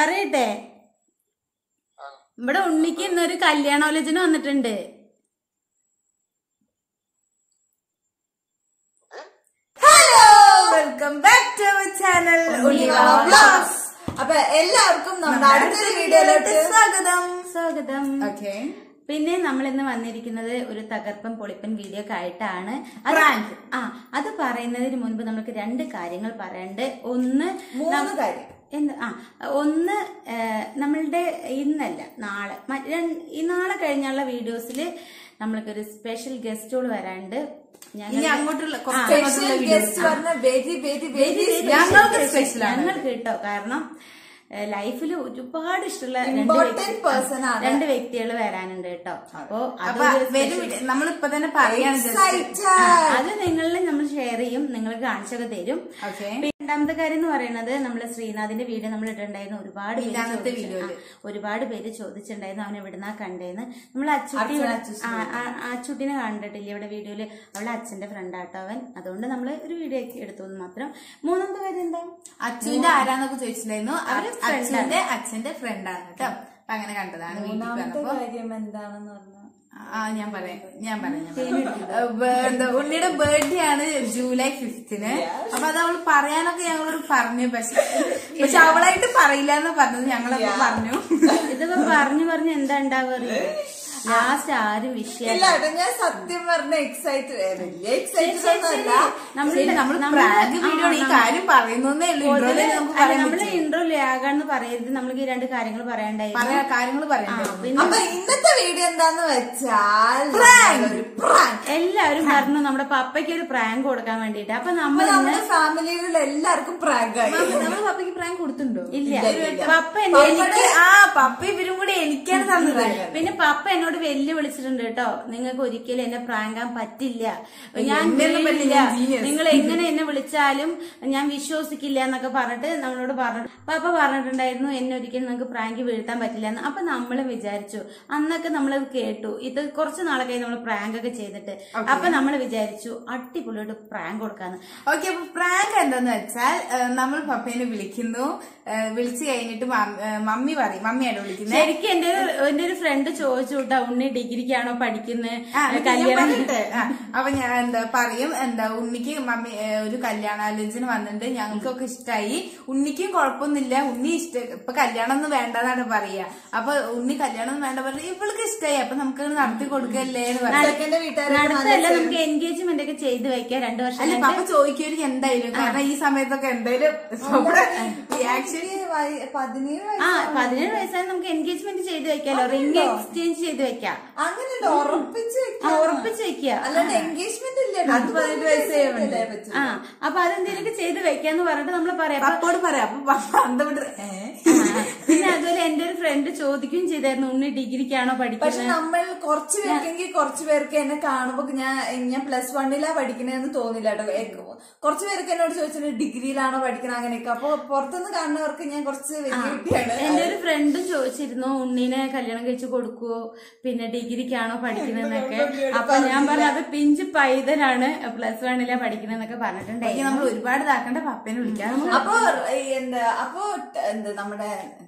പറയട്ടെ ഇവിടെ ഉണ്ണിക്ക് ഇന്നൊരു കല്യാണോലോചന വന്നിട്ടുണ്ട് hello welcome back to our channel vlogs അപ്പൊ എല്ലാവർക്കും നമ്മുടെ അടുത്തൊരു വീഡിയോയിലോട്ട് സ്വാഗതം സ്വാഗതം ഓക്കെ പിന്നെ നമ്മൾ ഇന്ന് വന്നിരിക്കുന്നത് ഒരു തകർപ്പൻ പൊളിപ്പൻ വീഡിയോ ഒക്കെ ആയിട്ടാണ് അത് Prank. ആ അത് പറയുന്നതിന് മുൻപ് നമുക്ക് രണ്ട് കാര്യങ്ങൾ പറയാണ്ട് ഒന്ന് മൂന്ന് കാര്യം എന്ത് ആ ഒന്ന് ഏ, നമ്മളുടെ ഇന്നല്ല നാളെ മ- രണ്ട്- ഈ നാളെ കഴിഞ്ഞുള്ള വീഡിയോസിൽ നമ്മൾക്കൊരു സ്പെഷ്യൽ ഗസ്റ്റുകൾ വരാണ്ട് ഞങ്ങൾ ഇനി അങ്ങോട്ടുള്ള ആ, കുറച്ച് സ്പെഷ്യൽ ഗസ്റ്റ് പറഞ്ഞ വെരി വെരി വെരി ഞങ്ങൾക്ക് special ആണ്. ഞങ്ങൾക്ക് കേട്ടോ കാരണം ലൈഫിൽ ഒരുപാട് ഇഷ്ടമുള്ള രണ്ട് Important വ്യക്തി- person ആണ്. രണ്ട് വ്യക്തികൾ വരാനുണ്ട് കേട്ടോ അപ്പോ അപ്പൊ അതൊരു വരും special- നമ്മളിപ്പോ തന്നെ പറയാണ് just. Excited. ആ, അത് നിങ്ങളിൽ നമ്മൾ ഷെയർ ചെയ്യും നിങ്ങൾക്ക് കാണിച്ചൊക്കെ തരും Okay. പിന്നെ രണ്ടാമത്തെ കാര്യം എന്ന് പറയുന്നത് നമ്മള് ശ്രീനാഥിന്റെ വീഡിയോ നമ്മൾ ഇട്ടിട്ടുണ്ടായിരുന്നു ഒരുപാട് പേര് മിനിഞ്ഞാന്നത്തെ ചോദിച്ചു- വീഡിയോയില്. ആ, ഒരുപാട് പേര് ചോദിച്ചിട്ടുണ്ടായിരുന്നു അവൻ എവിടുന്നാ കണ്ടേന്ന് നമ്മൾ അച്ചുട്ടി അർച്ചന ഇവിടെ- അച്ചുശ്രീ. ആ, ആ, ആ അച്ചുട്ടിനെ കണ്ടിട്ടില്ല ഇവിടെ വീഡിയോയില് അവളെ അച്ഛന്റെ ഫ്രണ്ട് ആട്ടോ അവൻ അതുകൊണ്ട് നമ്മൾ ഒരു വീഡിയോ എടുത്തു എന്ന് മാത്രം മൂന്നാമത്തെ കാര്യം എന്താ അച്ഛന്റെ ആരാന്നൊക്കെ ചോദിച്ചിട്ടുണ്ടായിരുന്നു അവര് friend അച്ഛന്റെ അച്ഛന്റെ ഫ്രണ്ടാണ് കേട്ടോ അപ്പൊ അങ്ങനെ കണ്ടതാണ് വീട്ടിൽ മൂന്നാമത്തെ വന്നപ്പോ കാര്യം എന്താണെന്ന് പറഞ്ഞാൽ ആ ഞാൻ പറയാം ഞാൻ പറയാം ഞാൻ പറയാം. ഏ, ബ- എന്താ ഉണ്ണിയുടെ ബർത്ത്ഡേ ആണ് ജൂലൈ ഫിഫ്തിന് അപ്പൊ അത് അവള് പറയാനൊക്കെ ഞങ്ങളോട് പറഞ്ഞു പക്ഷെ പക്ഷെ അവളായിട്ട് പറയില്ല എന്ന് പറഞ്ഞത് ഞങ്ങളൊക്കെ പറഞ്ഞു ഇതിപ്പോ പറഞ്ഞു പറഞ്ഞു എന്താ ഉണ്ടാവുക ലാസ്റ്റ് ആരും വിഷയം ഇല്ല കേട്ടോ ഞാൻ സത്യം പറഞ്ഞ എക്സൈറ്റഡ് വലിയ എക്സൈറ്റഡ് ഒന്നുമല്ല ശരി, നമ്മള് പ്രാഗ് വീഡിയോ ആണ് ഈ കാര്യം പറയുന്നേ ഉള്ളൂ ഇൻട്രോയില് നമുക്ക് പറയാൻ നമ്മള് ഇൻട്രോ ലാഗാന്ന് പറയരുത് നമ്മൾക്ക് ഈ രണ്ട് കാര്യങ്ങൾ പറയണ്ടായിരുന്നു പറയാ കാര്യങ്ങൾ പറയണ്ടേ പിന്നെ അപ്പൊ ഇന്നത്തെ വീഡിയോ എന്താന്ന് വെച്ചാൽ ഒരു prank. എല്ലാവരും പറഞ്ഞു നമ്മുടെ പപ്പയ്ക്ക് ഒരു പ്രാങ്ക് കൊടുക്കാൻ വേണ്ടിട്ട് അപ്പൊ നമ്മൾ അപ്പൊ ഇന്ന് നമ്മുടെ ഫാമിലിയിലുള്ള എല്ലാവർക്കും പ്രാങ്ക് ആയി നമ്മള് പപ്പയ്ക്ക് പ്രാങ്ക് കൊടുത്തിട്ടുണ്ടോ ഇല്ല പപ്പ എന്നെ എനിക്ക് ആ പപ്പ ഇവരും കൂടി എനിക്കാണ് തന്നത് പിന്നെ പപ്പ എന്നോട് വെല്ലു വിളിച്ചിട്ടുണ്ട് കേട്ടോ നിങ്ങൾക്ക് ഒരിക്കലും എന്നെ പ്രാങ്കാൻ പറ്റില്ല ഞാൻ എന്നെയൊന്നും പറ്റില്ല, വീഴില്ല. ഞാൻ genius. നിങ്ങൾ എങ്ങനെ എന്നെ വിളിച്ചാലും ഞാൻ വിശ്വസിക്കില്ല എന്നൊക്കെ പറഞ്ഞിട്ട് നമ്മളോട് പറഞ്ഞു പപ്പ പറഞ്ഞിട്ടുണ്ടായിരുന്നു എന്നെ ഒരിക്കലും നിങ്ങൾക്ക് പ്രാങ്ക് വീഴ്ത്താൻ പറ്റില്ല എന്ന് അപ്പൊ നമ്മൾ വിചാരിച്ചു അന്നൊക്കെ നമ്മളത് കേട്ടു ഇത് കുറച്ച് നാളെ കഴിഞ്ഞ് നമ്മൾ പ്രാങ്ക് ഒക്കെ ചെയ്തിട്ട് അപ്പൊ നമ്മൾ വിചാരിച്ചു അടിപൊളിയായിട്ട് പ്രാങ്ക് കൊടുക്കാന്ന് ഓക്കെ അപ്പൊ പ്രാങ്ക് എന്താന്ന് വെച്ചാൽ ഏഹ്, നമ്മൾ പപ്പേനെ വിളിക്കുന്നു ഏഹ്, വിളിച്ചു കഴിഞ്ഞിട്ട് മം- ഏഹ്, മമ്മി പറയും മമ്മിയാണ് വിളിക്കുന്നത് ശരിക്കും എന്റെ ഒരു എന്റെ ഒരു ഫ്രണ്ട് ചോദിച്ചു കേട്ടോ ഉണ്ണി ഡിഗ്രിക്കാണോ പഠിക്കുന്നത് ആ, എന്നിട്ട് ഞാൻ കല്യാണം പറയട്ടെ? ആ, അപ്പൊ ഞാൻ എന്താ പറയും എന്താ ഉണ്ണിക്ക് മമ്മി ഏ, ഒരു കല്യാണാലോചന വന്നിട്ടുണ്ട് ഞങ്ങൾക്കൊക്കെ ഇഷ്ടായി ഉണ്ണിക്കും കുഴപ്പമൊന്നുമില്ല ഉണ്ണി ഇഷ്ട ഇപ്പൊ കല്യാണം ഒന്നും വേണ്ടെന്നാണ് പറയാ അപ്പൊ ഉണ്ണി കല്യാണം ഒന്നും വേണ്ട പറഞ്ഞു ഇവൾക്ക് ഇഷ്ടായി അപ്പൊ നമുക്ക് നടത്തി കൊടുക്കല്ലേ എന്ന് പറയാം ചെക്കന്റെ വീട്ടുകാർ നടത്തല്ല നമുക്ക് എൻഗേജ്മെന്റ് ഒക്കെ ചെയ്ത് വെക്കാം രണ്ടു വർഷം അല്ല പപ്പ ചോദിക്കുമായിരിക്കും എന്തായാലും കാരണം ഈ സമയത്തൊക്കെ എന്തായാലും നമ്മുടെ റിയാക്ഷൻ പതിനേഴ് ആ വയസ്സ് പതിനേഴ് വയസ്സായി നമുക്ക് എൻഗേജ്മെന്റ് ചെയ്ത് വെക്കാലോ റിംഗ് എക്സ്ചേഞ്ച് ചെയ്ത് വെക്കാം അങ്ങനെ ഉറപ്പിച്ച് ആ വെക്കാം. ഉറപ്പിച്ച് വെക്കുക അല്ലാണ്ട് എൻഗേജ്മെന്റ് ഇല്ല അത് പതിനെട്ട് വയസ്സേ വേണ്ടേ? ആ അപ്പൊ അതെന്തെങ്കിലുമൊക്കെ ചെയ്ത് വെക്കാന്ന് പറഞ്ഞിട്ട് നമ്മൾ പറയാം അപ്പൊ പപ്പോട് പറയാം അപ്പൊ പപ്പ അന്തവിട്ട് ഏഹ് ആ, പിന്നെ അതുപോലെ എന്റെ ഒരു ഫ്രണ്ട് ചോദിക്കുകയും ചെയ്തായിരുന്നു ഉണ്ണി ഡിഗ്രിക്കാണോ പക്ഷെ പഠിക്കുന്നത് നമ്മൾ കുറച്ച് പേർക്കെങ്കിൽ കുറച്ച് പേർക്ക് എന്നെ കാണുമ്പോ ഞാൻ ഞാൻ പ്ലസ് വണ്ണിലാ പഠിക്കണേന്ന് തോന്നില്ല കേട്ടോ എ- കുറച്ച് പേർക്ക് എന്നോട് ചോദിച്ചിട്ട് ഡിഗ്രിയിലാണോ പഠിക്കണത് അങ്ങനെയൊക്കെ അപ്പൊ പുറത്തുനിന്ന് കാണുന്നവർക്ക് ഞാൻ കുറച്ച് വലിയ കുട്ടിയാണ് എന്റെ ഒരു ഫ്രണ്ടും ചോദിച്ചിരുന്നു ഉണ്ണീനെ കല്യാണം കഴിച്ചു കൊടുക്കുവോ പിന്നെ ഡിഗ്രിക്കാണോ പഠിക്കുന്നതെന്നൊക്കെ അപ്പൊ ഞാൻ പറഞ്ഞു അത് പിഞ്ച് പൈതലാണ് പ്ലസ് വണ്ണിലാ പഠിക്കണെന്നൊക്കെ പറഞ്ഞിട്ടുണ്ടായി നമ്മൾ ഒരുപാട് ഇതാക്കണ്ട പപ്പേനെ വിളിക്കാം അപ്പൊ ഈ എന്താ അപ്പൊ ട്- എന്താ നമ്മുടെ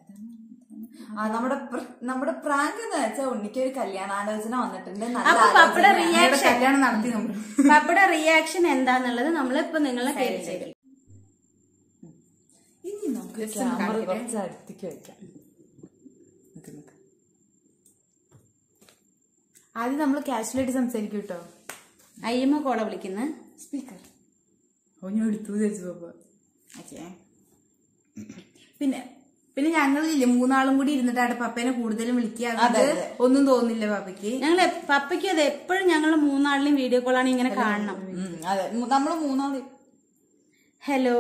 ആ നമ്മുടെ പ്ര- നമ്മുടെ പ്രാങ്ക് എന്ന് വെച്ചാൽ ഉണ്ണിക്ക് ഒരു കല്യാണാലോചന വന്നിട്ടുണ്ട് നല്ല അപ്പൊ പപ്പയുടെ ആലോചനയാണ്. റിയാക്ഷൻ കല്യാണം നടത്തി നമ്മൾ പപ്പയുടെ റിയാക്ഷൻ എന്താന്നുള്ളത് നമ്മളിപ്പോ നിങ്ങളെ കേൾച്ചേക്കും ഇനി നമുക്ക് ക്യാമറ കുറച്ച് അടുത്തേക്ക് വെക്കാം ആദ്യം നമ്മൾ കാഷ്വലായിട്ട് സംസാരിക്കും കേട്ടോ അയ്യമ്മ കോള വിളിക്കുന്ന സ്പീക്കർ ഓ ഞാൻ എടുത്തു വിചാരിച്ചു പപ്പ ഓക്കെ പിന്നെ പിന്നെ ഞങ്ങളില്ലേ മൂന്നാളും കൂടി ഇരുന്നിട്ടാണ് പപ്പേനെ കൂടുതലും വിളിക്കുക അത് ഒന്നും തോന്നില്ല പപ്പയ്ക്ക് ഞങ്ങൾ പപ്പയ്ക്കും അത് എപ്പോഴും ഞങ്ങൾ മൂന്നാളിലെയും വീഡിയോ കോളാണ് ഇങ്ങനെ കാണണം അതെ നമ്മള് മൂന്നാമത് ഹലോ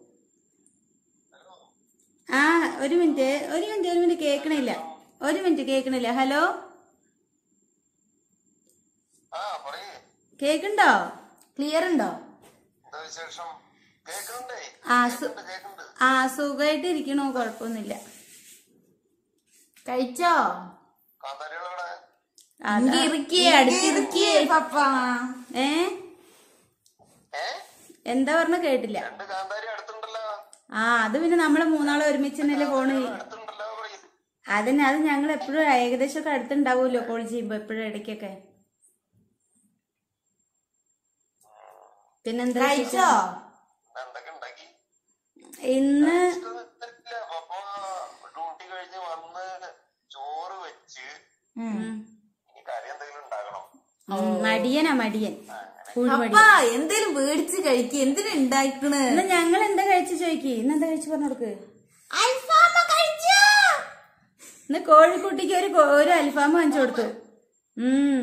ആ ഒരു മിനിറ്റ് ഒരു മിനിറ്റ് ഒരു മിനിറ്റ് കേക്കണില്ല ഒരു മിനിറ്റ് കേക്കണില്ല ഹലോ ആ പറയേ കേക്കുണ്ടോ ക്ലിയർ ഉണ്ടോ എന്താ വിശേഷം കേൾക്കണ്ടേ ആ സു- കേൾക്കുന്നുണ്ട് ആ സുഖമായിട്ട് ഇരിക്കണോ കുഴപ്പമൊന്നുമില്ല കഴിച്ചോ കാന്താരികളവിടെ അതാ. ഇറുക്കി അടുത്തിറുക്കി പപ്പ ഏ ഏ എന്താ പറഞ്ഞ കേട്ടില്ല രണ്ട് കാന്താരി അടുത്തുണ്ടല്ലോ ആ അത് പിന്നെ നമ്മള് മൂന്നാളെ ഒരുമിച്ച് തന്നെയല്ലേ പോണ് അടുത്തുണ്ട് അതിന് അത് ഞങ്ങൾ എപ്പോഴും ഏകദേശം ഒക്കെ അടുത്തുണ്ടാവുമല്ലോ കോൾ ചെയ്യുമ്പോ എപ്പോഴും ഇടയ്ക്കൊക്കെ പിന്നെന്താ കഴിച്ചോ ഇന്ന് എന്തൊക്കെ ഉണ്ടാക്കി ഇന്ന് ഇല്ല പപ്പ ഡ്യൂട്ടി കഴിഞ്ഞ് വന്ന് ചോറ് വെച്ച് ഇനി കറി എന്തെങ്കിലും ഉണ്ടാക്കണം ഉം, മടിയനാ മടിയൻ ഫുൾ അപ്പ മടിയൻ എന്തേലും മേടിച്ച് കഴിക്ക് എന്തിനാ ഉണ്ടാക്കണ് ഇന്ന് ഞങ്ങൾ എന്താ കഴിച്ചു ചോദിക്കി ഇന്ന് എന്താ കഴിച്ചു പറഞ്ഞു കൊടുക്ക് അൽഫാമ കഴിച്ചോ ഇന്ന് കോഴിക്കുട്ടിക്ക് ഒരു കോ- ഒരു അൽഫാം വാങ്ങിച്ചു കൊടുത്തു ഉം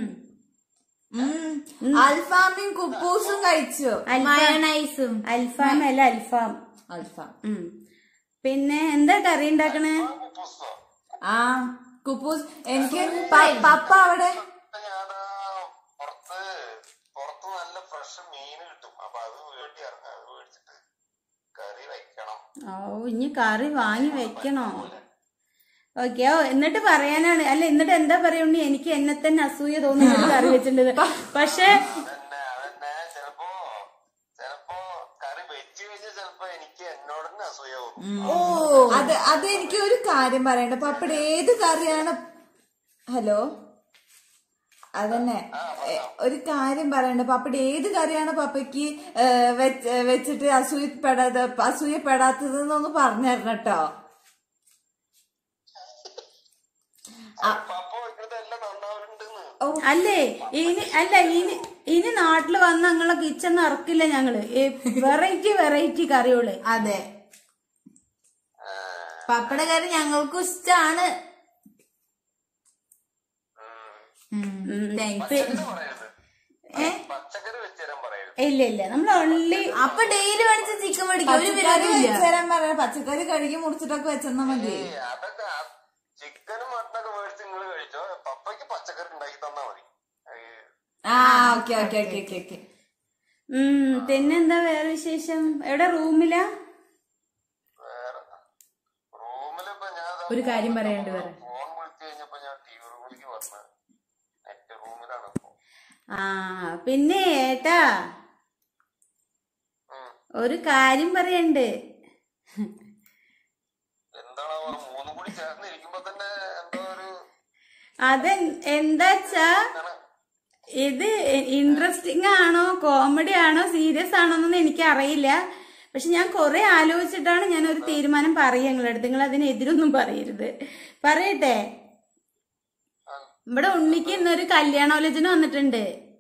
അൽഫാമിയും കുപ്പൂസും കഴിച്ചു മയണൈസും അൽഫാം അല്ല അൽഫാം അൽഫാം ഉം പിന്നെ എന്താ കറി ഉണ്ടാക്കണേ പുസ്തകം ആ കുപ്പൂസ് എനിക്ക് പ- പപ്പ അവിടെ ഞാനാ പുറത്ത് പുറത്ത് നല്ല ഫ്രഷ് മീൻ കിട്ടും അപ്പൊ അത് വേണ്ടി ഇറങ്ങാം അത് മേടിച്ചിട്ട് കറി വെക്കണം ഓ ഇനി കറി വാങ്ങി വെക്കണോ ഓക്കെ ഓ എന്നിട്ട് പറയാനാണ് അല്ല എന്നിട്ട് എന്താ പറയുണ്ണി എനിക്ക് എന്നെ തന്നെ അസൂയ തോന്നുന്നു കറി വെച്ചിട്ടുണ്ട് പക്ഷെ അതന്നെ അതന്നെ ചിലപ്പോ ചിലപ്പോ കറി വെച്ച് കഴിഞ്ഞാൽ ചിലപ്പോ എനിക്ക് എന്നോട് തന്നെ അസൂയ തോന്നും ഓ അത് അത് എനിക്ക് ഒരു കാര്യം പറയണ്ട പപ്പയുടെ ഏത് കറിയാണ് ഹലോ അതന്നെ എ, ഒരു കാര്യം പറയണ്ട പപ്പയുടെ ഏത് കറിയാണ് പപ്പയ്ക്ക് ഏ, വെച്ച്- വെച്ചിട്ട് അസൂയപ്പെടാതെ അസൂയപ്പെടാത്തത് എന്നൊന്ന് പറഞ്ഞു തരണം കേട്ടോ പപ്പ ഇവിടുത്തെ എല്ലാം നന്നാവുന്നുണ്ടെന്ന് അല്ലേ ഇനി അല്ല ഇനി ഇനി നാട്ടില് വന്ന് ഞങ്ങളെ കിച്ചൺ ഇറക്കില്ല ഞങ്ങള് വെറൈറ്റി വെറൈറ്റി കറികള് അതെ പപ്പയുടെ കറി ഞങ്ങൾക്കും ഇഷ്ടാണ് താങ്ക്സ് പച്ചക്കറി പറയരുത് പച്ചക്കറി വെച്ച് തരാൻ പറയരുത് ഇല്ല ഇല്ല നമ്മൾ ഓൺലി അപ്പൊ ഡെയിലി മേടിച്ച ചിക്കൻ മേടിക്കും ഒരു പച്ചക്കറി വിരോധമില്ല വെച്ചുതരാൻ പറയണ പച്ചക്കറി കഴുകി മുറിച്ചിട്ടൊക്കെ വെച്ചെന്നാ മതി ഏയ് അതൊക്കെ ചിക്കനും മട്ടനൊക്കെ മേടിച്ച് നിങ്ങൾ കഴിച്ചോ പപ്പയ്ക്ക് പച്ചക്കറി ഉണ്ടാക്കി തന്നാ മതി ഏയ് ആ okay okay okay okay okay ഉം പിന്നെന്താ വേറെ വിശേഷം എവിടെ റൂമിലാ വേറെ റൂമിലിപ്പോ ഞാൻ ദാ ഒരു കാര്യം ഫോൺ പറയാനുണ്ട് വേറെ. ഫോൺ വിളിച്ചു കഴിഞ്ഞപ്പോ ഞാൻ ടി വി റൂമിലേക്ക് വന്ന് നെറ്റ് റൂമിലാണ് ഇപ്പൊ ആ പിന്നെ ഏട്ടാ ഉം. ഒരു കാര്യം പറയണ്ട് എന്താണോ മൂന്നും കൂടി ചേർന്ന് ഇരിക്കുമ്പോ തന്നെ എന്തോ ഒരു അത് എന്താച്ചാ ഇത് ഇൻട്രസ്റ്റിംഗ് ആണോ കോമഡി ആണോ സീരിയസ് ആണോ എന്നൊന്നും എനിക്ക് അറിയില്ല പക്ഷെ ഞാൻ കുറെ ആലോചിച്ചിട്ടാണ് ഞാൻ ഒരു തീരുമാനം പറയുക നിങ്ങളുടെ അടുത്ത് നിങ്ങൾ അതിനെതിരൊന്നും പറയരുത് പറയട്ടെ ഇവിടെ ഉണ്ണിക്ക് ഇന്നൊരു കല്യാണോലോചന വന്നിട്ടുണ്ട്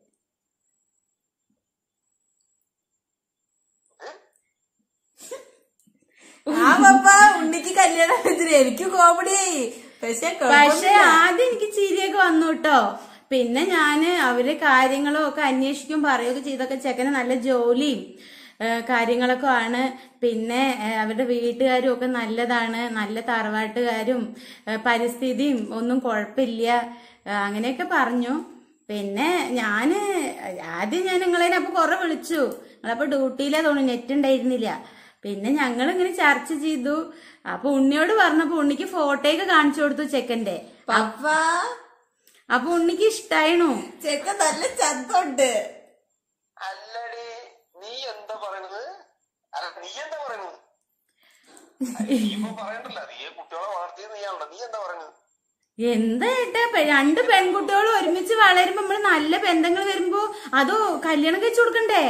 ആ പപ്പ ഉണ്ണിക്ക് കല്യാണം വെച്ചിട്ട് എനിക്ക് കോമഡിയായി പക്ഷെ പക്ഷെ ആദ്യം എനിക്ക് ചിരിയൊക്കെ വന്നു കേട്ടോ പിന്നെ ഞാന് അവര് കാര്യങ്ങളും ഒക്കെ അന്വേഷിക്കും പറയുകയൊക്കെ ചെയ്തൊക്കെ ചെക്കന് നല്ല ജോലിയും ഏ, കാര്യങ്ങളൊക്കെ ആണ് പിന്നെ ഏ, അവരുടെ വീട്ടുകാരും ഒക്കെ നല്ലതാണ് നല്ല തറവാട്ടുകാരും ഏ, പരിസ്ഥിതിയും ഒന്നും കുഴപ്പമില്ല ഏ, അങ്ങനെയൊക്കെ പറഞ്ഞു പിന്നെ ഞാന് ആദ്യം ഞാൻ നിങ്ങളെ അപ്പൊ കുറെ വിളിച്ചു നിങ്ങളപ്പോ ഡ്യൂട്ടിയിലാ തോന്നുന്നു നെറ്റ് ഉണ്ടായിരുന്നില്ല പിന്നെ ഞങ്ങൾ ഇങ്ങനെ ചർച്ച ചെയ്തു അപ്പൊ ഉണ്ണിയോട് പറഞ്ഞപ്പോ ഉണ്ണിക്ക് ഫോട്ടോയൊക്കെ കാണിച്ചു കൊടുത്തു ചെക്കന്റെ പപ്പ അപ്പൊ ഉണ്ണിക്ക് ഇഷ്ടായിണു ചെക്ക നല്ല ചന്തുണ്ട് അല്ലടി നീ എന്താ പറയണത് അല്ല നീ എന്താ പറയണത് നീ ഇപ്പൊ പറയണ്ടല്ല നീ കുട്ടികളെ വളർത്തിയത് നീയാണല്ലോ നീ എന്താ പറയണത് എന്താ ഏട്ടാ പെ- രണ്ട് പെൺകുട്ടികളും ഒരുമിച്ച് വളരുമ്പോ നമ്മള് നല്ല ബന്ധങ്ങൾ വരുമ്പോ അതോ കല്യാണം കഴിച്ചു കൊടുക്കണ്ടേ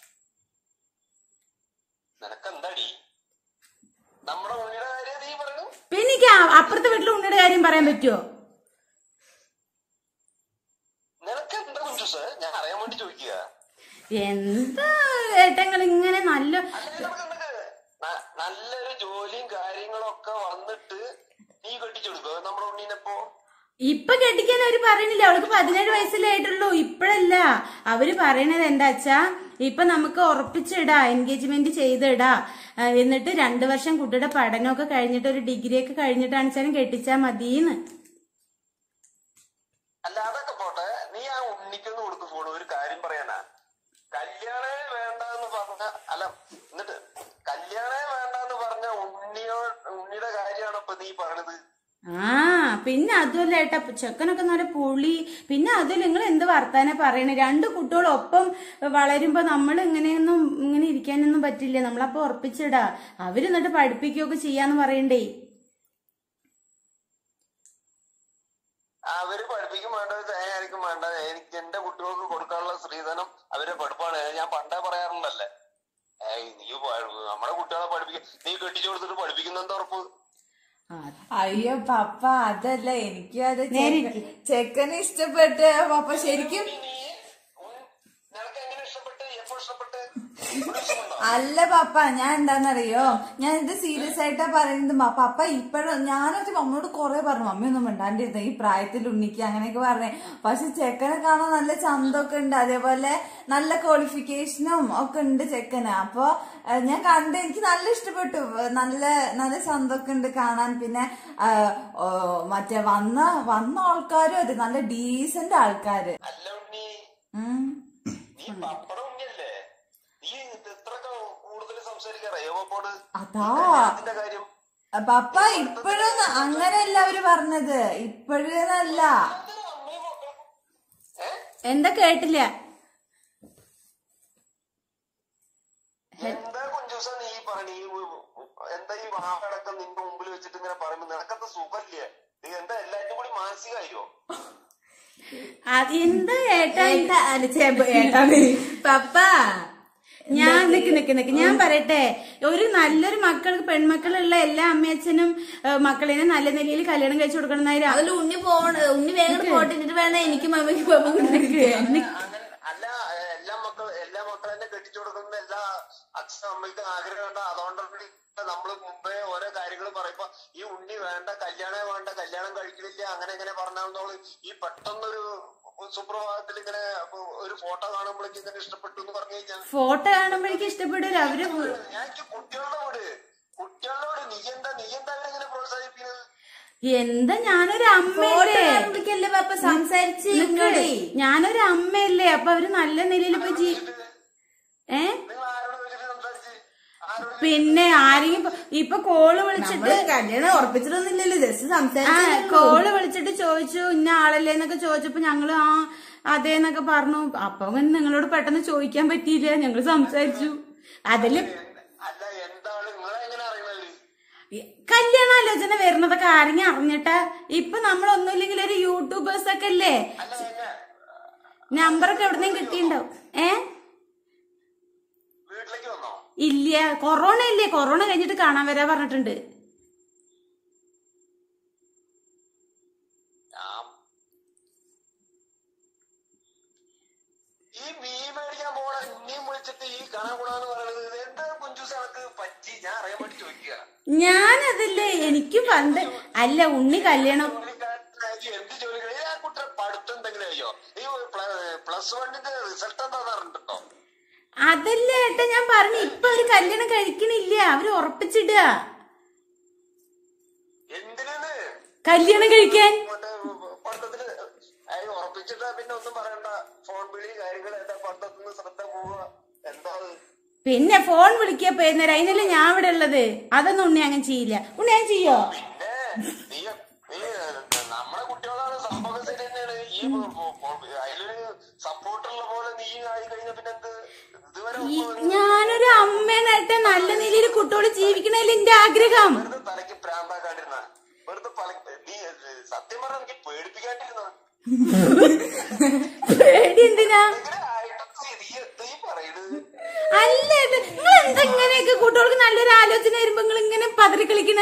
നിനക്കെന്താടി നമ്മുടെ ഉണ്ണിയുടെ കാര്യം നീ പറയണു പിന്നെ എനിക്ക് ആ- അപ്പുറത്തെ വീട്ടിലെ ഉണ്ണിയുടെ കാര്യം പറയാൻ പറ്റുമോ നിനക്കെന്താ കുഞ്ചുസ് ഞാൻ അറിയാൻ വേണ്ടി ചോദിക്കുക എന്താ ഏട്ടങ്ങൾ ഇങ്ങനെ നല്ല അല്ല, നിനക്ക് എന്തൊക്കെ? ന- നല്ലൊരു ജോലിയും കാര്യങ്ങളും ഒക്കെ വന്നിട്ട് നീ കെട്ടിച്ചു കൊടുക്കുക നമ്മുടെ ഉണ്ണീനെപ്പോ ഇപ്പൊ കെട്ടിക്കാൻ അവര് പറയണില്ല അവൾക്ക് പതിനേഴ് വയസ്സല്ലേ ആയിട്ടുള്ളൂ ഇപ്പഴല്ല അവര് പറയണത് എന്താച്ചാ ഇപ്പൊ നമുക്ക് ഉറപ്പിച്ചിടാ എൻഗേജ്മെന്റ് ചെയ്തിടാ ആ, എന്നിട്ട് രണ്ടു വർഷം കുട്ടിയുടെ പഠനമൊക്കെ കഴിഞ്ഞിട്ട് ഒരു ഡിഗ്രി ഒക്കെ കഴിഞ്ഞിട്ടാണെച്ചാലും കെട്ടിച്ചാ മതിന്ന് അല്ല അതൊക്കെ പോട്ടെ നീ ആ ഉണ്ണിക്കൊന്ന് കൊടുക്ക് ഫോൺ ഒരു കാര്യം പറയാനാ കല്യാണേ വേണ്ട എന്ന് പറഞ്ഞ അല്ല എന്നിട്ട് കല്യാണേ വേണ്ട എന്ന് പറഞ്ഞ ഉണ്ണിയോ ഉണ്ണിയുടെ കാര്യമാണ് ഇപ്പൊ നീ പറയണത് ആ പിന്നെ അതുമല്ല ഏട്ടാ ചെക്കനൊക്കെ നല്ല പുളി പിന്നെ അതും നിങ്ങൾ എന്ത് വർത്താന പറയണേ രണ്ട് കുട്ടികളും ഒപ്പം വളരുമ്പോ നമ്മൾ ഇങ്ങനെയൊന്നും ഇങ്ങനെ ഇരിക്കാനൊന്നും പറ്റില്ല നമ്മളപ്പോ ഉറപ്പിച്ചിടാ അവര് എന്നിട്ട് പഠിപ്പിക്കുകയൊക്കെ ചെയ്യാന്ന് പറയണ്ടേ അവര് പഠിപ്പിക്കും വേണ്ട തേങ്ങ ആയിരിക്കും വേണ്ട എനിക്ക് എന്റെ കുട്ടികൾക്ക് കൊടുക്കാനുള്ള സ്ത്രീധനം അവരെ പഠിപ്പാണ് ഞാൻ പണ്ടേ പറയാറുണ്ടല്ലേ ഏയ് നീ പ- നമ്മുടെ കുട്ടികളെ പഠിപ്പിക്കും നീ കെട്ടിച്ചു കൊടുത്തിട്ട് പഠിപ്പിക്കുന്നെന്താ ഉറപ്പ് അയ്യോ പപ്പ അതല്ല എനിക്കും അത് ചെക്ക- ചെക്കനെ ഇഷ്ടപ്പെട്ട് പപ്പ ശരിക്കും നീ ഉം, നിനക്ക് എങ്ങനെ ഇഷ്ടപ്പെട്ട് എപ്പോ ഇഷ്ടപ്പെട്ട് ഒരു ഇഷ്ടമുണ്ടോ? അല്ല പപ്പ ഞാൻ എന്താന്നറിയോ ഞാൻ ഇത് സീരിയസ് ആയിട്ടാ പറയുന്നത് മ- പപ്പ ഇപ്പഴും ഞാനൊക്കെ മമ്മയോട് കൊറേ പറഞ്ഞു മമ്മിയൊന്നും മിണ്ടാണ്ടിരുന്ന ഈ പ്രായത്തിൽ ഉണ്ണിക്ക് അങ്ങനെയൊക്കെ പറഞ്ഞേ പക്ഷെ ചെക്കനെ കാണാൻ നല്ല ചന്തമൊക്കെ ഉണ്ട് അതേപോലെ നല്ല ക്വാളിഫിക്കേഷനും ഒക്കെ ഉണ്ട് ചെക്കന് അപ്പൊ ഏഹ്, ഞാൻ കണ്ട് എനിക്ക് നല്ല ഇഷ്ടപ്പെട്ടു നല്ല നല്ല ചന്തമൊക്കെ ഉണ്ട് കാണാൻ പിന്നെ ഏഹ്, ഓ, മറ്റേ വന്ന വന്ന ആൾക്കാരും അതെ നല്ല ഡീസന്റ് ആൾക്കാര് അല്ല ഉണ്ണി ഉം നീ പപ്പടം ഉണ്ണിയല്ലേ നീ ഇത് ഇത്രയൊക്കെ കൂടുതൽ സംസാരിക്കാറോ യോഗപ്പോട് അതാ അതിന്റെ കാര്യം പപ്പ ഇപ്പോഴും അങ്ങനെയല്ല അവര് പറഞ്ഞത് ഇപ്പോഴല്ല എന്താ കേട്ടില്ല എന്താ കുഞ്ചൂസ നീ പറയണ ഈ ഉ- എന്താ ഈ വാടക്കം നിന്റെ മുമ്പിൽ വെച്ചിട്ട് ഇങ്ങനെ പറയുമ്പോ നിനക്കത്തെ സുഖല്ലേ നീ എന്താ എല്ലാറ്റും കൂടി മാനസികമായോ അത് എന്താ ഏട്ടാ ഏട്ടാ അല്ല ചേ- ഏട്ടാണ് പപ്പ ഞാൻ നിക്ക് നിക്ക് നിക്ക് ഞാൻ പറയട്ടെ ഒരു നല്ലൊരു മക്കൾക്ക് പെൺമക്കളുള്ള എല്ലാ അമ്മയച്ഛനും ഏഹ്, മക്കളിനെ നല്ല നിലയിൽ കല്യാണം കഴിച്ചു കൊടുക്കണം എന്നായിരുന്നു അതിൽ ഉണ്ണി പോണ ഉണ്ണി വേഗം പോട്ടെ എന്നിട്ട് വേണം എനിക്ക് മമ്മിക്ക് പപ്പ അങ്ങനെ അല്ല ഏഹ്, എല്ലാ മക്കൾ എല്ലാ മക്കളെ കെട്ടിച്ചു കൊടുക്കുന്ന എല്ലാ അച്ഛനും അമ്മയ്ക്കും ആഗ്രഹമുണ്ട് അതുകൊണ്ടാണ് നമ്മള് മുമ്പേ ഓരോ കാര്യങ്ങൾ പറയുമ്പോ ഈ ഉണ്ണി വേണ്ട കല്യാണം വേണ്ട കല്യാണം കഴിക്കണില്ല അങ്ങനെ ഇങ്ങനെ പറഞ്ഞാൽ ഈ പെട്ടെന്നൊരു സുപ്രഭാതത്തിൽ ഇങ്ങനെ ഒരു ഫോട്ടോ കാണുമ്പോഴേക്കും ഇങ്ങനെ ഇഷ്ടപ്പെട്ടു എന്ന് പറഞ്ഞു കഴിഞ്ഞാൽ ഫോട്ടോ കാണുമ്പോഴേക്കും ഇഷ്ടപ്പെടില്ല അവര് ഞാൻ എനിക്ക് കുട്ടികളുടെ വീട് കുട്ടികളുടെ വീട് നീ എന്താ നീ എന്താ അവരെങ്ങനെ പ്രോത്സാഹിപ്പിക്കുന്നത് എന്താ ഞാനൊരു അമ്മയല്ലേ വിളിക്കല്ലേ പപ്പ സംസാരിച്ച് നിക്ക്. ഇങ്ങോട്ടേ ഞാനൊരു അമ്മയല്ലേ അപ്പൊ അവര് നല്ല നിലയിൽ പോയി ജീ ഏ നിങ്ങൾ ആരോട് വെച്ചിട്ട് സംസാരിച്ച് ആരോട് പിന്നെ ആരെങ്കിലും ഇപ്പൊ- ഇപ്പൊ കോള് വിളിച്ചിട്ട് നമ്മള് കല്യാണം ഉറപ്പിച്ചിട്ടൊന്നുമില്ലല്ലോ ജസ്റ്റ് ആ സംസാരിച്ചു കോള് വിളിച്ചിട്ട് ചോദിച്ചു ഇന്ന ആളല്ലേ എന്നൊക്കെ ചോദിച്ചപ്പോ ഞങ്ങള് ആ അതേന്നൊക്കെ പറഞ്ഞു അപ്പൊ പിന്നെ നിങ്ങളോട് പെട്ടെന്ന് ചോദിക്കാൻ പറ്റിയില്ല ഞങ്ങള് സംസാരിച്ചു അതില് അല്ല എന്താണ് നിങ്ങളെ എങ്ങനെ അറിയണത് കല്യാണാലോചന വരുന്നതൊക്കെ ആരെങ്കിലും അറിഞ്ഞിട്ടാ ഇപ്പൊ നമ്മളൊന്നുമില്ലെങ്കിൽ ഒരു യൂട്യൂബേഴ്സ് ഒക്കെ അല്ലേ അല്ല എന്നെ നമ്പറൊക്കെ എവിടെന്നെങ്കിലും കിട്ടിയിട്ടുണ്ടാവും ഏ വീട്ടിലേക്ക് വന്നോ ഇല്ല കൊറോണ ഇല്ലേ കൊറോണ കഴിഞ്ഞിട്ട് കാണാൻ വരാ പറഞ്ഞിട്ടുണ്ട് ഞാൻ ഈ മീൻ മേടിക്കാൻ പോണ ഇനിയും വിളിച്ചിട്ട് ഈ കണ ഗുണാന്ന് പറയുന്നത് ഇത് എന്താ കുഞ്ചൂസ് എനക്ക് പറ്റി ഞാൻ അറിയാൻ വേണ്ടി ചോദിക്കുക ഞാനതല്ലേ എനിക്ക് പണ്ട് അല്ല ഉണ്ണി കല്യാണം ജോലിക്കാരനായി എന്ത് ജോലി കഴിഞ്ഞ ആ കുട്ടിയുടെ പഠിത്തം എന്തെങ്കിലും അയ്യോ ഈ പ്ലസ് വണ്ണിന്റെ റിസൾട്ട് എന്താ പറഞ്ഞിട്ടുണ്ടോ അതല്ല ഏട്ടാ ഞാൻ പറഞ്ഞു ഇപ്പൊ അവര് കല്യാണം കഴിക്കണില്ല അവര് ഉറപ്പിച്ചിടുക എന്തിനാണ് കല്യാണം കഴിക്കാൻ മറ്റേ പഠിത്തത്തില് അയ്യോ ഉറപ്പിച്ചിട്ടാ പിന്നെ ഒന്നും പറയണ്ട ഫോൺ വിളി കാര്യങ്ങൾ എന്താ പഠിത്തത്തിൽ നിന്ന് ശ്രദ്ധ പോവുക എന്താ അത്? പിന്നെ ഫോൺ വിളിക്കുക പോയിരുന്നേരം അതിനല്ലേ ഞാൻ ഇവിടെ ഉള്ളത് അതൊന്നും ഉണ്ണി അങ്ങനെ ചെയ്യില്ല ഉണ്ണി ഞാൻ ചെയ്യോ പിന്നെ നീ നീ നമ്മുടെ കുട്ടികളാണ് സംഭവം ശരി തന്നെയാണ് ഈ പൊ- പൊ- അതിലൊരു സപ്പോർട്ടുള്ള പോലെ നീ ആയി കഴിഞ്ഞ പിന്നെ എന്ത് ഇതുവരെ ഈ ഞാനൊരു അമ്മേനായിട്ട് നല്ല നിലയിൽ കുട്ടിയോട് ജീവിക്കണല്ലേ എന്റെ ആഗ്രഹം വെറുതെ തലയ്ക്ക് പ്രാന്താക്കാണ്ടിരുന്ന വെറുതെ പല നീ സത്യം പറഞ്ഞ എനിക്ക് പേടിപ്പിക്കാണ്ടിരുന്ന പേടി എന്തിനാ ഇങ്ങനെ ആയിട്ടൊക്കെ നീ എന്താ ഈ പറയുന്നത് അല്ല നിങ്ങൾ എന്താ ഇങ്ങനെയൊക്കെ കുട്ടികൾക്ക് നല്ലൊരു ആലോചന വരുമ്പോ നിങ്ങൾ ഇങ്ങനെ പതറി കളിക്കണേ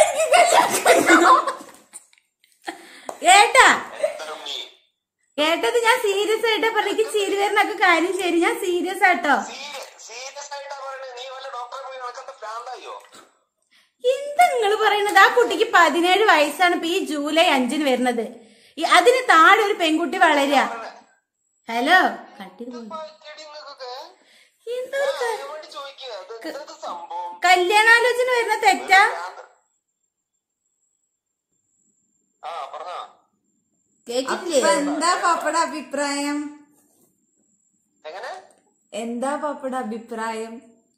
ഏട്ടാ എന്താ നീ കേട്ടത് ഞാൻ സീരിയസ് ആയിട്ടാ പറഞ്ഞേക്ക് ചിരി വരുന്നൊക്കെ കാര്യം ശരി ഞാൻ സീരിയസ് ആട്ടോ സീരിയസ് ആയിട്ടാ പറയണത് നീ വല്ല ഡോക്ടറെ പോയി നടക്കണ്ട പ്രാന്തായോ എന്താ നിങ്ങൾ പറയുന്നത് ആ കുട്ടിക്ക് പതിനേഴ് വയസ്സാണ് ഇപ്പൊ ഈ ജൂലൈ അഞ്ചിന് വരുന്നത് ഈ അതിന് താഴെ ഒരു പെൺകുട്ടി വളരുക ഹലോ കട്ടി ഇപ്പൊ എടി നിങ്ങക്കൊക്കെ എന്താ ഒരു ക- അതിന് വേണ്ടി ചോദിക്കുക അത് എന്തത് സംഭവം കല്യാണാലോചന വരുന്ന തെറ്റാ ഭ്രാന്ത്. ആ പറഞ്ഞോ കേട്ടില്ലേ അപ്പൊ എന്താ പപ്പയുടെ അഭിപ്രായം എങ്ങനെ എന്താ പപ്പയുടെ അഭിപ്രായം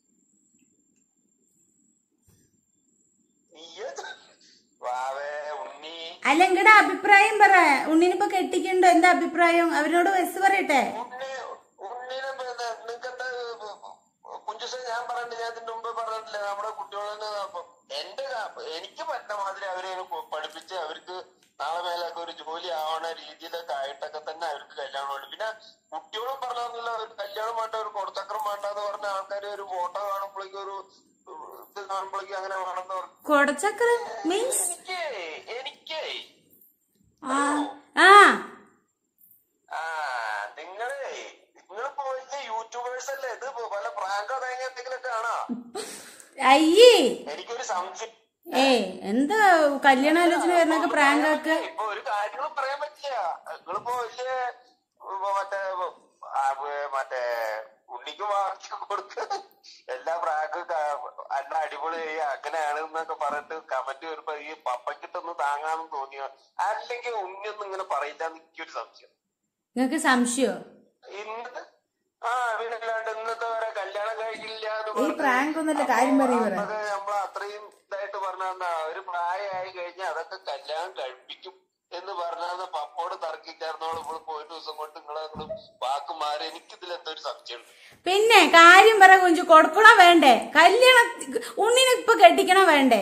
നീയ് വാവേ ഉണ്ണി അല്ല നിങ്ങളുടെ അഭിപ്രായം പറ ഉണ്ണിനിപ്പോ കെട്ടിക്കണ്ടോ എന്താ അഭിപ്രായം അവരോട് വയസ്സ് പറയട്ടെ ഉണ്ണി ഉണ്ണിനെ നിങ്ങൾക്ക് എന്താ കുഞ്ചുസ ഞാൻ പറഞ്ഞിട്ട് ഞാൻ ഇതിന്റെ മുമ്പ് പറഞ്ഞിട്ടില്ല നമ്മുടെ കുട്ടികളെ എന്റെ കാ- എനിക്ക് പറ്റുന്ന മാതിരി അവരെ ഒന്ന് പഠിപ്പിച്ച് അവർക്ക് നാളെ മേലൊക്കെ ഒരു ജോലി ആവണ രീതിയിലൊക്കെ ആയിട്ടൊക്കെ തന്നെ അവർക്ക് കല്യാണം വേണ്ടി പിന്നെ കുട്ടികളും പറഞ്ഞില്ല ഒരു കല്യാണം വേണ്ട ഒരു കൊടുത്തക്രം വേണ്ട എന്ന് പറഞ്ഞ ആൾക്കാർ ഒരു ഫോട്ടോ കാണുമ്പോഴേക്കും ഒരു ഉം, ഇത് കാണുമ്പോഴേക്കും അങ്ങനെ വേണമെന്ന് പറഞ്ഞു കൊടച്ചക്കർ മീൻസ് എനിക്കേ എനിക്കേ ആ ആ ആ നിങ്ങളെ നിങ്ങളിപ്പോ വലിയ യൂട്യൂബേഴ്സ് അല്ലേ ഇത് പല പ്രാങ്കോ തേങ്ങ എന്തെങ്കിലുമൊക്കെ ആണോ അയ്യേ എനിക്കൊരു സംശയം ഏ എന്താ കല്യാണാലോചന വരുന്നൊക്കെ പ്രാങ്ക് ആക്കുക ഇപ്പൊ ഒരു കാര്യങ്ങളും പറയാൻ പറ്റില്ല നിങ്ങളിപ്പോ വലിയ ഉം, മറ്റേ ആ, വേ- മറ്റേ ഉണ്ണിക്ക് വാക്കി കൊടുത്ത് എല്ലാ പ്രാക്ക് അല്ല അടിപൊളി അങ്ങനെയാണ് എന്നൊക്കെ പറഞ്ഞിട്ട് കമന്റ് വരുമ്പോ ഈ പപ്പയ്ക്കിട്ടൊന്ന് താങ്ങാന്ന് തോന്നിയോ അല്ലെങ്കിൽ ഉണ്ണിയൊന്നും ഇങ്ങനെ പറയില്ല എന്ന് എനിക്കൊരു സംശയം നിങ്ങക്ക് സംശയോ ഇന്ന് ആ പിന്നല്ലാണ്ട് ഇന്നത്തെ വരെ കല്യാണം കഴിക്കില്ല എന്ന് ഈ പറഞ്ഞ് പ്രാങ്ക് ഒന്നല്ല കാര്യം പറയൂ പറ അതൊക്കെ നമ്മൾ അത്രയും ഇതായിട്ട് പറഞ്ഞാ ഒരു പ്രായമായി കഴിഞ്ഞാൽ അതൊക്കെ കല്യാണം കഴിപ്പിക്കും എന്ന് പറഞ്ഞാൽ പപ്പോട് തർക്കിക്കാരനോട് ഇപ്പോൾ ഒരു ദിവസം കൊണ്ട് നിങ്ങളെ വാക്ക് മാറി എനിക്കിതിൽ എന്തൊരു സംശയമുണ്ട് പിന്നെ കാര്യം പറ കുഞ്ചു കൊടുക്കണോ വേണ്ടേ കല്യാണം ഉണ്ണിനെ ഇപ്പൊ കെട്ടിക്കണോ വേണ്ടേ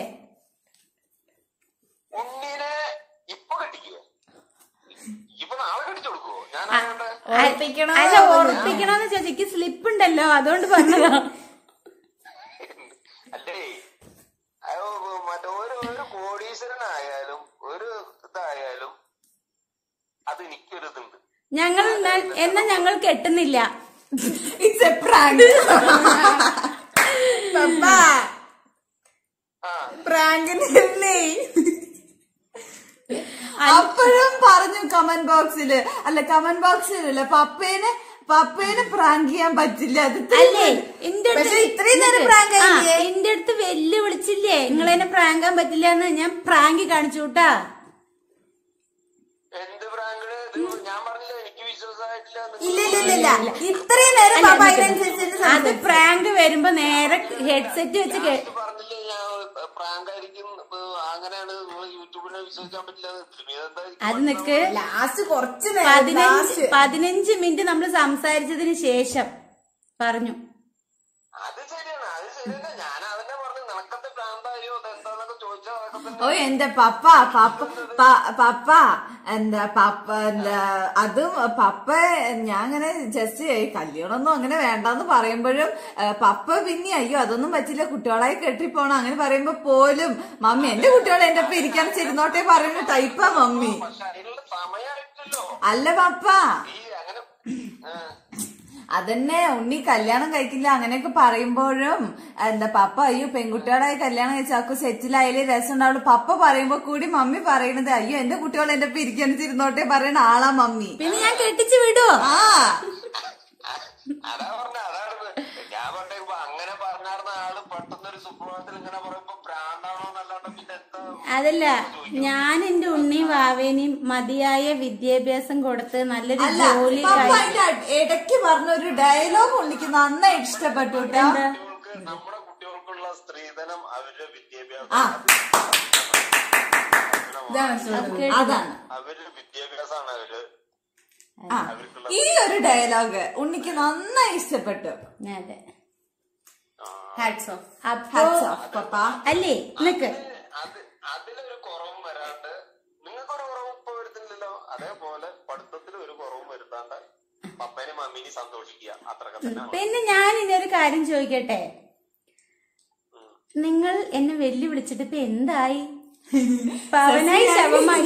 ഉണ്ണിനെ ഇപ്പൊ കെട്ടിക്കുക ഇപ്പൊ നാളെ കെട്ടിച്ചു കൊടുക്കുവോ ഞാൻ അറിയണ്ടേ ഉറപ്പിക്കണോ അല്ല ഉറപ്പിക്കണോന്ന് ചോദിച്ചു സ്ലിപ്പ് ഉണ്ടല്ലോ അതുകൊണ്ട് പറഞ്ഞതാ അല്ലേ അയ്യോ, മറ്റേ ഒരു ഒരു കോടീശ്വരനായാലും ഒരു ഇതായാലും അത് എനിക്കൊരു ഇതുണ്ട് ഞങ്ങൾ ന- എന്നാ ഞങ്ങൾ കെട്ടുന്നില്ല ഇറ്റ്സ് എ പ്രാങ്ക് പപ്പാ ആ പ്രാങ്കിനല്ലേ അപ്പോഴും പറഞ്ഞു കമന്റ് ബോക്സില് അല്ല കമന്റ് ബോക്സിലല്ല പപ്പേനെ പപ്പേനെ പ്രാങ്ക് ചെയ്യാൻ പറ്റില്ല അത് അല്ലേ എന്റെ അടുത്ത് പക്ഷെ ഇത്രയും നേരം നിക്ക്. prank ആ, ആയില്ലേ? എന്റെ അടുത്ത് വെല്ലു വിളിച്ചില്ലേ നിങ്ങളെന്നെ പ്രാങ്കാൻ പറ്റില്ല എന്ന് ഞാൻ പ്രാങ്കി കാണിച്ചു കൂട്ടാ എന്ത് പ്രാങ്കിന് ഇത് ഞാൻ പറഞ്ഞില്ല എനിക്ക് വിശ്വാസമായിട്ടില്ല ഇല്ല ഇല്ല ഇല്ല ഇല്ല ഇത്രയും നേരം അല്ല, പാപ്പ നിക്ക്. അതിനനുസരിച്ച് അത് പ്രാങ്ക് വരുമ്പോ നേരെ ഹെഡ്സെറ്റ് വെച്ച് കേ- ഇത് പറഞ്ഞില്ലേ ഞാൻ പ്രാങ്ക് ആയിരിക്കും ഇപ്പൊ അങ്ങനെയാണ് നിങ്ങൾ യൂട്യൂബിനെ വിശ്വസിക്കാൻ പറ്റില്ല ഇതെന്താ അത് നിക്ക് ലാസ്റ്റ് കുറച്ച് നേരം പതിനഞ്ച് ലാസ്റ്റ് പതിനഞ്ച് മിനിറ്റ് നമ്മൾ സംസാരിച്ചതിന് ശേഷം പറഞ്ഞു അത് ശരിയാണ് അത് ശരിയല്ല ഞാൻ അതന്നെ പറഞ്ഞു നിനക്കത്തെ പ്രാന്തായോ അതെന്താന്നൊക്കെ ചോദിച്ചാൽ അതൊക്കെ തന്നെ ഓ എന്റെ പപ്പ പപ്പ പ- പപ്പ എന്താ പപ്പ എന്താ അതും പപ്പ ഞാൻ അങ്ങനെ ജസ്റ്റ് കല്യാണമൊന്നും അങ്ങനെ വേണ്ടെന്ന് പറയുമ്പോഴും ഏ, പപ്പ പിന്നെ അയ്യോ അതൊന്നും പറ്റില്ല കുട്ടികളായി കെട്ടിപ്പോണം അങ്ങനെ പറയുമ്പോ പോലും മമ്മി എന്റെ കുട്ടികളെ എന്റെ ഒപ്പം ഇരിക്കാൻ ചെരുന്നോട്ടെ പറയുന്ന ടൈപ്പാ മമ്മി പക്ഷെ അതിനുള്ള സമയമായിട്ടല്ലോ അല്ല പപ്പ ഈ അങ്ങനെ ആ. അതന്നെ ഉണ്ണി കല്യാണം കഴിക്കില്ല അങ്ങനെയൊക്കെ പറയുമ്പോഴും എന്താ പപ്പ അയ്യോ പെൺകുട്ടികളായി കല്യാണം കഴിച്ചാക്കു സെറ്റിലായാലേ രസം ഉണ്ടാവുള്ളൂ പപ്പ പറയുമ്പോ കൂടി മമ്മി പറയണത് അയ്യോ എന്റെ കുട്ടികൾ എന്റെ ഒപ്പം ഇരിക്കാൻ ഇരുന്നോട്ടെ പറയുന്ന ആളാ മമ്മി പിന്നെ ഞാൻ കെട്ടിച്ചു വിടുവോ ആ അതാ പറഞ്ഞ അതാണ് ഇത്. ഞാൻ പറഞ്ഞ ഇപ്പൊ അങ്ങനെ പറഞ്ഞാർന്ന ആള് പെട്ടെന്ന് ഒരു സുപ്രഭാതത്തിൽ ഇങ്ങനെ പറയുമ്പോ പ്രാന്താണോ എന്നല്ലാണ്ട് പിന്നെ എന്താ അതല്ല ഞാൻ എന്റെ ഉണ്ണിയും വാവേനെയും മതിയായ വിദ്യാഭ്യാസം കൊടുത്ത് നല്ലൊരു അല്ല ജോലി പപ്പ കഴി- അതിന്റെ അട്- ഇടയ്ക്ക് പറഞ്ഞ ഒരു ഡയലോഗ് ഉണ്ണിക്ക് നന്നായിട്ട് ഇഷ്ടപ്പെട്ടു കേട്ടോ കുട്ടികൾക്ക് നമ്മുടെ കുട്ടികൾക്കുള്ള സ്ത്രീധനം അവരുടെ വിദ്യാഭ്യാസം ആ. ഇതാണ് ചോദ്യം. അതാണ് അവരുടെ വിദ്യാഭ്യാസമാണ് അവര് ആ ഈ ഒരു ഡയലോഗ് ഉണ്ണിക്ക് നന്നായി ഇഷ്ടപ്പെട്ടു അതെ Hats off. അപ്പോ Hats off, പപ്പ അല്ലേ നിക്ക് അത് അതിലൊരു കുറവും വരാണ്ട് നിങ്ങൾക്കൊരു കുറവും ഇപ്പൊ വരുത്തില്ലല്ലോ അതേപോലെ പഠിത്തത്തിൽ ഒരു കുറവും വരുത്താണ്ട് പപ്പനും മമ്മീനും സന്തോഷിക്കുക അത്രയൊക്കെ തന്നെ പിന്നെ ഞാൻ ഇനി ഒരു കാര്യം ചോദിക്കട്ടെ നിങ്ങൾ എന്നെ വെല്ലു വിളിച്ചിട്ട് ഇപ്പൊ എന്തായി പവനായി ശവമായി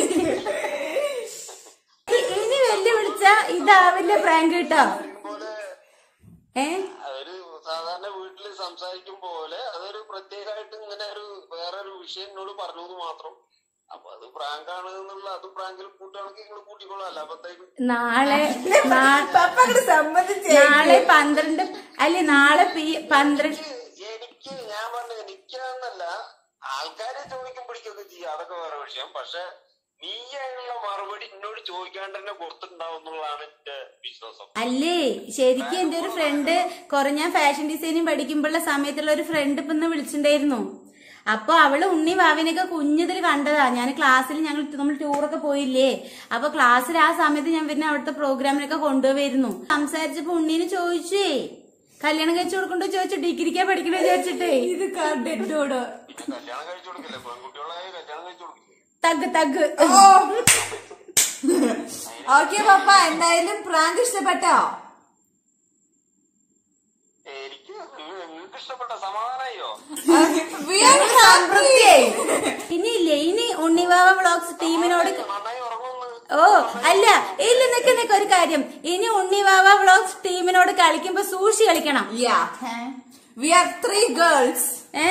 ഇ- ഇനി വെല്ലു വിളിച്ച ഇതാവില്ല പ്രാങ്ക് കേട്ടോ പോലെ ഏ ഒരു സാധാരണ വീട്ടിൽ സംസാരിക്കും പോലെ അതൊരു പ്രത്യേകമായിട്ട് ഇങ്ങനെ ഒരു വേറൊരു വിഷയം എന്നോട് പറഞ്ഞു എന്ന് മാത്രം അപ്പൊ അത് പ്രാങ്കാണ് എന്നുള്ള അത് പ്രാങ്കിൽ കൂട്ടുകയാണെങ്കിൽ നിങ്ങൾ കൂട്ടിക്കോളാം അല്ല അപ്പത്തേക്കും നാളെ നാ- പപ്പ അങ്ങോട്ട് സമ്മതിച്ചേ നാളെ പന്ത്രണ്ട് അല്ലെ നാളെ പി- പന്ത്രണ്ട് എനിക്ക് എനിക്ക് ഞാൻ പറഞ്ഞ എനിക്കാന്നല്ല ആൾക്കാരെ ചോദിക്കും പിടിക്കൊക്കെ ചെയ്യാം അതൊക്കെ വേറെ വിഷയം പക്ഷെ നീ അതിനുള്ള മറുപടി എന്നോട് ചോദിക്കാണ്ട് തന്നെ കൊടുത്തിട്ടുണ്ടാവും എന്നുള്ളതാണ് എന്റെ വിശ്വാസം അല്ലേ ശരിക്കും എന്റെ ഒരു ഫ്രണ്ട് കുറെ ഞാൻ ഫാഷൻ ഡിസൈനിങ് പഠിക്കുമ്പോഴുള്ള സമയത്തുള്ള ഒരു ഫ്രണ്ട് ഇപ്പൊ ഇന്ന് വിളിച്ചിട്ടുണ്ടായിരുന്നു അപ്പൊ അവള് ഉണ്ണി വാവിനൊക്കെ കുഞ്ഞതിൽ കണ്ടതാ ഞാൻ ക്ലാസ്സിൽ ഞങ്ങൾ നമ്മൾ ടൂറൊക്കെ പോയില്ലേ അപ്പൊ ക്ലാസ്സിൽ ആ സമയത്ത് ഞാൻ പിന്നെ അവിടുത്തെ പ്രോഗ്രാമിനൊക്കെ കൊണ്ടുപോയിരുന്നു സംസാരിച്ചപ്പോ ഉണ്ണീനെ ചോദിച്ചേ കല്യാണം കഴിച്ചു കൊടുക്കണ്ടോ ചോദിച്ചു ഡിഗ്രിക്കാ പഠിക്കണോ ചോദിച്ചിട്ടേ ഇത് കണ്ടെന്നോട് പിന്നെ കല്യാണം കഴിച്ചു കൊടുക്കില്ലേ പെൺകുട്ടികളായ കല്യാണം കഴിച്ചു കൊടുക്കില്ലേ തഗ് തഗ് ഓക്കെ പപ്പ എന്തായാലും പ്രാങ്ക് ഇഷ്ടപ്പെട്ടോ എനിക്ക് നിങ്ങൾക്ക് ഇഷ്ടപ്പെട്ട സമാധാനമായോ We are happy. ഇനിയില്ലേ ഇനി ഉണ്ണിവാവ വ്ളോഗ്സ് ടീമിനോട് നന്നായി ഉറങ്ങുന്നു ഓ അല്ല ഇല്ല നിക്ക് നിക്ക് ഒരു കാര്യം ഇനി ഉണ്ണിവാവ വ്ളോഗ്സ് ടീമിനോട് കളിക്കുമ്പോ സൂക്ഷി കളിക്കണം Yeah. We are three girls. ഏ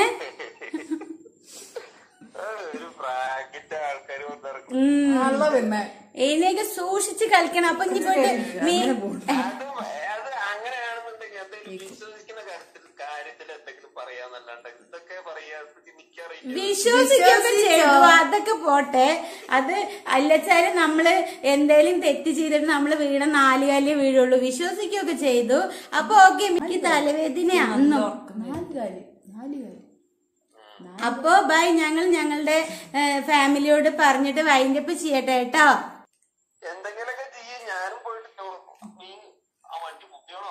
ഒരു പ്രാങ്കിന്റെ ആൾക്കാർ വന്നിറങ്ങും ഉം. നല്ല പിന്നെ ഇനിയൊക്കെ സൂക്ഷിച്ച് കളിക്കണം അപ്പൊ ഇനി പോയിട്ട് മീ അത് അത് അങ്ങനെയാണെന്നുണ്ടെങ്കിൽ എന്തെങ്കിലും വിശ്വസിക്കുന്ന കാര്യത്തിൽ കാര്യത്തിൽ എന്തെങ്കിലും പറയാന്നല്ലാണ്ട് ഇതൊക്കെ പറയാ എനിക്കറിയില്ല വിശ്വസിക്കൊക്കെ ചെയ്തു അതൊക്കെ പോട്ടെ അത് അല്ലച്ചാല് നമ്മള് എന്തേലും തെറ്റ് ചെയ്തിട്ട് നമ്മള് വീണ നാലുകാലേ വീഴുള്ളൂ വിശ്വസിക്കുകയൊക്കെ ചെയ്തു അപ്പൊ ഓക്കെ എനിക്ക് തലവേദന അന്നും നാല് കാല് നാല് കാല് അപ്പോ ബൈ ഞങ്ങൾ ഞങ്ങളുടെ ഫാമിലിയോട് പറഞ്ഞിട്ട് വൈൻഡപ്പ് ചെയ്യട്ടെ കേട്ടോ എന്തെങ്കിലുമൊക്കെ ചെയ്യും ഞാനും പോയിട്ട് നീ ആ വണ്ടി കുട്ടിയാണോ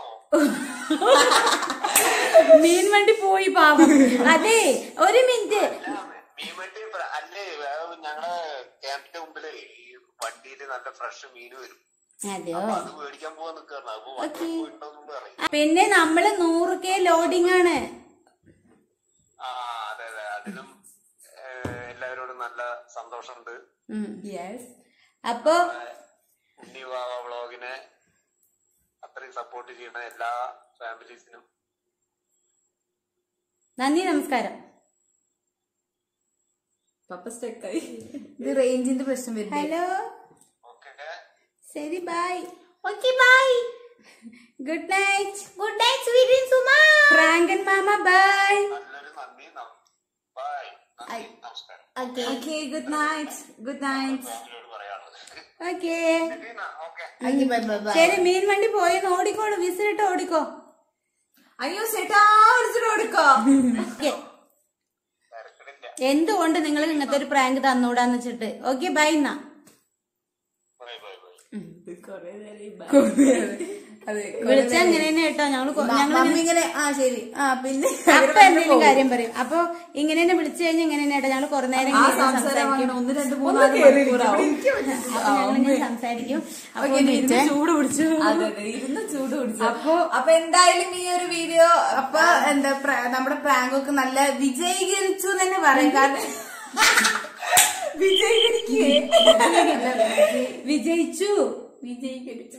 മീൻ വണ്ടി പോയി പാവം അതെ ഒരു മിനിറ്റ് അല്ല മീൻ വണ്ടി പ്ര- അല്ലേ വേറെ ഞങ്ങളെ ക്യാമ്പിന്റെ മുമ്പില് ഈ വണ്ടിയില് നല്ല ഫ്രഷ് മീൻ വരും അതെയോ അപ്പൊ അത് മേടിക്കാൻ പോവാൻ നിക്കാണ് അപ്പൊ വണ്ടി പോയിട്ടുണ്ടോന്നും അറിയില്ല പിന്നെ നമ്മള് നൂറ് കെ ലോഡിംഗ് ആണ് ആ അതെ അതെ അതിലും ഏഹ്, എല്ലാവരോടും നല്ല സന്തോഷമുണ്ട് ഉം. യെസ് അപ്പോ ഉണ്ണിവാവ വ്ളോഗിനെ അത്രയും സപ്പോർട്ട് ചെയ്യുന്ന എല്ലാ ഫാമിലീസിനും നന്ദി നമസ്കാരം പപ്പ സ്റ്റെക്കായി ഇത് റേഞ്ചിന്റെ പ്രശ്നം വരുന്നത് ഹലോ ഓക്കെ ശരി bye okay bye good night good night sweet Suma പ്രാങ്കൻ മാമ ബൈ നല്ലൊരു നന്ദി ബൈ നന്ദി നമസ്കാരം okay okay good night good night ഫാമിലിയോട് പറയാനുള്ളത് okay okay bye bye bye ശരി മീൻ വണ്ടി പോയെന്ന് ഓടിക്കോളൂ വിസിലിട്ട് ഓടിക്കോ അയ്യോ ചേട്ടാ വിളിച്ചിട്ട് കൊടുക്കോ ഓക്കെ തിരക്കിടില്ല എന്തുകൊണ്ട് നിങ്ങൾ ഇങ്ങനത്തെ ഒരു പ്രാങ്ക് തന്നൂടാന്ന് വെച്ചിട്ട് ഓക്കെ ബൈ എന്നാ ബൈ ബൈ ബൈ അതെ വിളിച്ച അങ്ങനെ തന്നെ കേട്ടോ ഞങ്ങള് കൊ- ഞങ്ങള് മമ്മി ഇങ്ങനെ ആ ശരി ആ പിന്നെ അപ്പൊ എന്തെങ്കിലും കാര്യം പറയും അപ്പൊ ഇങ്ങനെ തന്നെ വിളിച്ചു കഴിഞ്ഞാൽ ഇങ്ങനെ തന്നെ കേട്ടോ ഞങ്ങൾ കുറെ നേരം ആ ഇങ്ങനെ സംസാരം സംസാരിക്കും അങ്ങനെ ഒന്ന് രണ്ട് മൂന്നാല് മണിക്കൂറാവും അപ്പൊ ഞങ്ങളിങ്ങനെ സംസാരിക്കും അപ്പൊ ഓക്കേ, ഒന്ന് മിനിറ്റ്. ഇരുന്ന് ചൂട് പിടിച്ചു അതെ അതെ ഇരുന്ന് ചൂട് പിടിച്ചു അപ്പൊ അപ്പൊ എന്തായാലും ഈ ഒരു വീഡിയോ അപ്പൊ എന്താ പ്ര- നമ്മുടെ പ്രാങ്ക് ഒക്കെ നല്ല വിജയീകരിച്ചു എന്ന് തന്നെ പറയും കാരണം വിജയിക്കേ വിജയിച്ചു വിജയീകരിച്ചു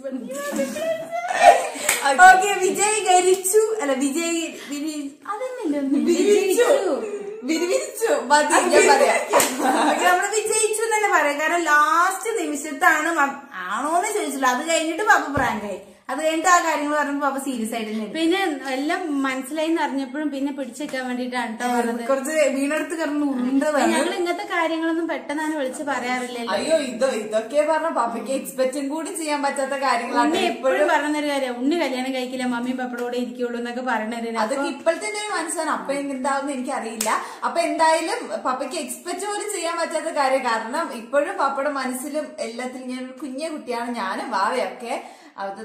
ഓക്കെ വിജയീകരിച്ചു അല്ല വിജയ് വിരി- അതന്നല്ലോ വിരിച്ചു വിരിവിരിച്ചു മതി ഞാൻ പറയാം ഓക്കേ, നമ്മള് വിജയിച്ചു എന്ന് തന്നെ പറയാം കാരണം ലാസ്റ്റ് നിമിഷത്താണ് മ- ആണോന്ന് ചോദിച്ചില്ല അത് കഴിഞ്ഞിട്ട് പാപ്പ പ്രാങ്കായി അത് കഴിഞ്ഞിട്ട് ആ കാര്യങ്ങൾ പറഞ്ഞപ്പോ പാപ്പ സീരിയസ് ആയിട്ട് തന്നെ എടുത്തു. പിന്നെ എല്ലാം മനസ്സിലായി എന്ന് അറിഞ്ഞപ്പോഴും പിന്നെ പിടിച്ചേക്കാൻ വേണ്ടിട്ടാണ് കേട്ടോ പറഞ്ഞത് കുറച്ച് വീണെടുത്ത് കിടന്ന് ഉരുണ്ടതാണ് ഞങ്ങൾ ഇങ്ങനത്തെ കാര്യങ്ങളൊന്നും പെട്ടെന്നാണ് വിളിച്ച് പറയാറില്ലല്ലോ അയ്യോ ഇതോ ഇതൊക്കെ പറഞ്ഞ പപ്പയ്ക്ക് എക്സ്പെക്റ്റും കൂടി ചെയ്യാൻ പറ്റാത്ത കാര്യങ്ങളാണ് ഉണ്ണി ഇപ്പോഴും എപ്പോഴും പറഞ്ഞൊരു കാര്യം ഉണ്ണി കല്യാണം കഴിക്കില്ല മമ്മിയും പപ്പടോടെ ഇരിക്കുള്ളൂ എന്നൊക്കെ പറഞ്ഞൊരു അതൊക്കെ ഇപ്പോഴത്തെ ഒരു മനസ്സിലാണ് അപ്പൊ എന്താവുന്ന എനിക്ക് അറിയില്ല അപ്പൊ എന്തായാലും പപ്പയ്ക്ക് എക്സ്പെക്ട് പോലും ചെയ്യാൻ പറ്റാത്ത കാര്യം കാരണം ഇപ്പോഴും പപ്പയുടെ മനസ്സിലും എല്ലാത്തിലും ഞാൻ ഒരു കുഞ്ഞ കുട്ടിയാണ് ഞാനും ഭാവയൊക്കെ അത്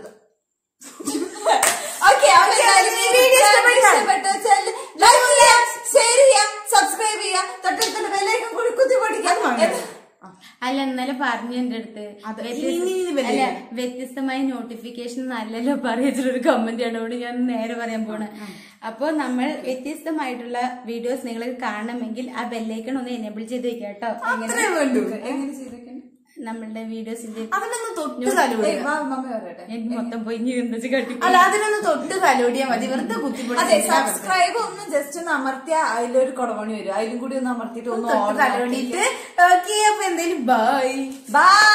ഓക്കെ അപ്പൊ എന്തായാലും ഈ വീഡിയോ ഇഷ്ടപ്പെട്ടു വെച്ചാൽ ലൈക്ക് ചെയ്യാം ഷെയർ ചെയ്യാം സബ്സ്ക്രൈബ് ചെയ്യാം തൊട്ടടുത്തുള്ള ബെല്ലൈക്കൺ കൂടി കുത്തി പൊടിക്കാം അല്ല ഇന്നലെ പറഞ്ഞു എന്റെ അടുത്ത് വ്യത്യസ്ത- ഇനി ഇനി വരില്ല. അല്ല വ്യത്യസ്തമായ നോട്ടിഫിക്കേഷൻ നല്ലല്ലോ പറയത്തിലൊരു കമന്റ് ആണ് അതുകൊണ്ട് ഞാൻ നേരെ പറയാൻ പോണ് അപ്പൊ നമ്മൾ വ്യത്യസ്തമായിട്ടുള്ള വീഡിയോസ് നിങ്ങൾ കാണണമെങ്കിൽ ആ ബെല്ലൈക്കൺ ഒന്ന് എനേബിൾ ചെയ്ത് വെക്കാം കേട്ടോ അത്രേ വേണ്ടു എങ്ങനെ ചെയ്തേക്കാൻ നമ്മളുടെ വീഡിയോസിന്റെ അതിനൊന്ന് തൊട്ട് സലോടിയ മമ്മി പറയട്ടെ എനിക്ക് മൊത്തം പോയി ഇനി എന്താ വെച്ച് കട്ടി അല്ല അതിനൊന്ന് തൊട്ട് സലോടിയാ മതി വെറുതെ അതെ കുത്തിപ്പൊടി സബ്സ്ക്രൈബ് ഒന്ന് ജസ്റ്റ് ഒന്ന് അമർത്തിയ അതിലൊരു കുടമണി വരും അതിലും കൂടി ഒന്ന് അമർത്തിയിട്ട് ഒന്ന് തൊട്ട് ഓൺ സലോടിയിട്ട് ഓക്കെ അപ്പൊ എന്തേലും ബൈ ബൈ